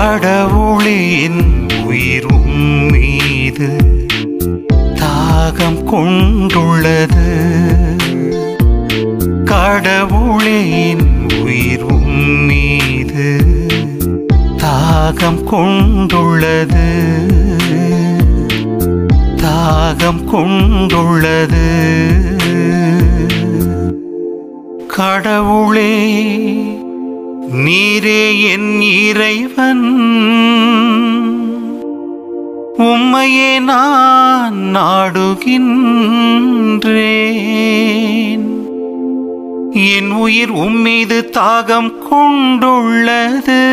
கடவுளின் உயிரும் மீது தாகம் கொண்டுள்ளது கடவுளின் உயிரும் மீது தாகம் கொண்டுள்ளது தாகம் கொண்டுள்ளது கடவுளே நீரே என் இறைவன் உம்மையே நான் நாடுகின்றேன் என் உயிர் உம்மீது தாகம் கொண்டுள்ளது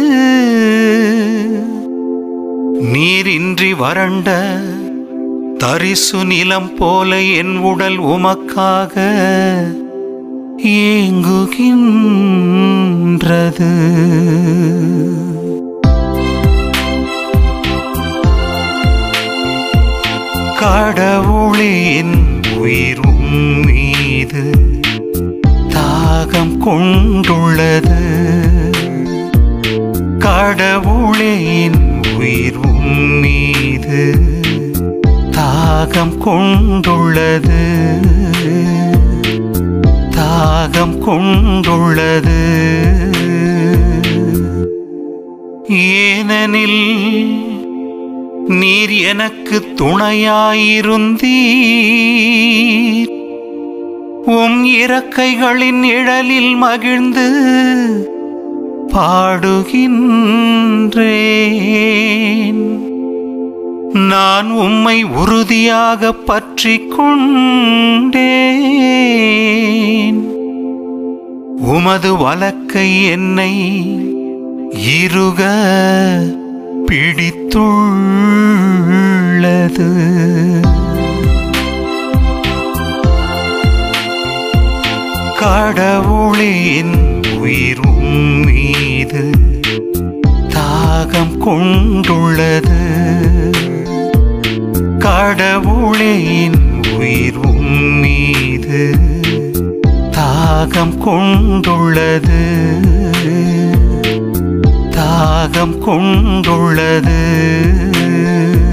நீரின்றி வறண்ட தரிசு நிலம் போல என் உடல் உமக்காக ஏங்குகின்றது கடவுளின் உயிரும் மீது தாகம் கொண்டுள்ளது கடவுளின் உயிரும் மீது தாகம் கொண்டுள்ளது தாகம் கொண்டுள்ளது ஏனெனில் நீர் எனக்கு துணையாயிருந்தீர் உம் இறக்கைகளின் நிழலில் மகிழ்ந்து பாடுகின்றேன் நான் உம்மை உறுதியாக பற்றிக் கொண்டேன் உமது வலக்கை என்னை இருக பிடித்துள்ளது கடவுளின் உயிரும் மீது தாகம் கொண்டுள்ளது கடவுளின் உயிரும் மீது தாகம் கொண்டுள்ளது தாகம் கொண்டுள்ளது